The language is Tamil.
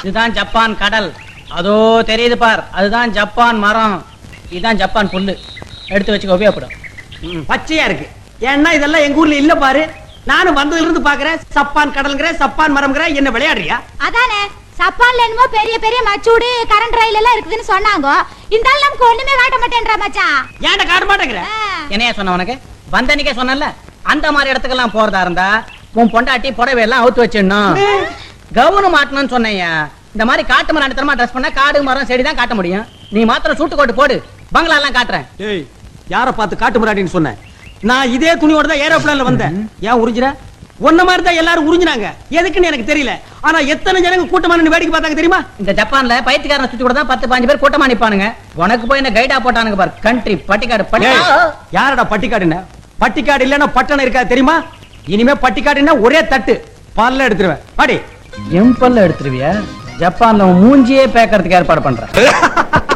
இதுதான் ஜப்பான் கடல் அதோ தெரியுது பார் அதுதான் ஜப்பான் மரம் இதுதான் ஜப்பான் புல்லு எடுத்து வச்சுக்க உபயோகப்படும் ம், பச்சையா இருக்கு ஏன்னா இதெல்லாம் எங்க ஊர்ல இல்ல பாரு நானும் வந்ததுல இருந்து பாக்குறேன் சப்பான் கடல்ங்கிற சப்பான் மரம்ங்கிற என்ன விளையாடுறியா அதானே சப்பான்ல என்னமோ பெரிய பெரிய மச்சூடு கரண்ட் ரயில் எல்லாம் இருக்குதுன்னு சொன்னாங்க இந்த ஆள் நமக்கு ஒண்ணுமே காட்ட மாட்டேன்றா மச்சான் ஏன்டா காட்ட மாட்டேங்கிற ஆ. என்னையா சொன்ன உனக்கு வந்தனிக்கே சொன்னல அந்த மாதிரி இடத்துக்கெல்லாம் போறதா இருந்தா உன் பொண்டாட்டி புடவை எல்லாம் அவுத்து வச்சிடணும் கவுனு மாட்டணும்னு சொன்னேயா இந்த மாதிரி காட்டு மரம் அடித்தரமா ட்ரெஸ் பண்ணா காடு மரம் செடி தான் காட்ட முடியும் நீ மாத்திரம் சூட்டு கோட்டு போடு பங்களா எல்லாம் காட்டுறேன் ஏய் யார பார்த்து காட்டு முறாடின்னு சொன்னேன் நான் இதே துணியோட தான் ஏரோப்ளேன்ல வந்தேன் ஏன் உறிஞ்சிற ஒன்ன மாதிரி தான் எல்லாரும் உறிஞ்சினாங்க எதுக்குன்னு எனக்கு தெரியல ஆனா எத்தனை ஜனங்க கூட்டமா நின்னு வேடிக்கை பார்த்தாங்க தெரியுமா இந்த ஜப்பான்ல பைத்தியக்காரனை சுத்தி கூட தான் பத்து பாஞ்சு பேர் கூட்டமா நிப்பானுங்க உனக்கு போய் என்ன கைடா போட்டானுங்க பாரு கண்ட்ரி பட்டிக்காடு ஏய், பட்டிக்காடு யாரடா பட்டிக்காடுன்னு பட்டிக்காடு இல்லன்னா பட்டணம் இருக்கா தெரியுமா இனிமே பட்டிக்காடுன்னா ஒரே தட்டு பல்ல எடுத்துருவேன் பாடி எம்பல்ல எடுத்துருவியா ஜப்பான்ல உன் மூஞ்சியே பேக்கறதுக்கு ஏற்பாடு பண்றேன்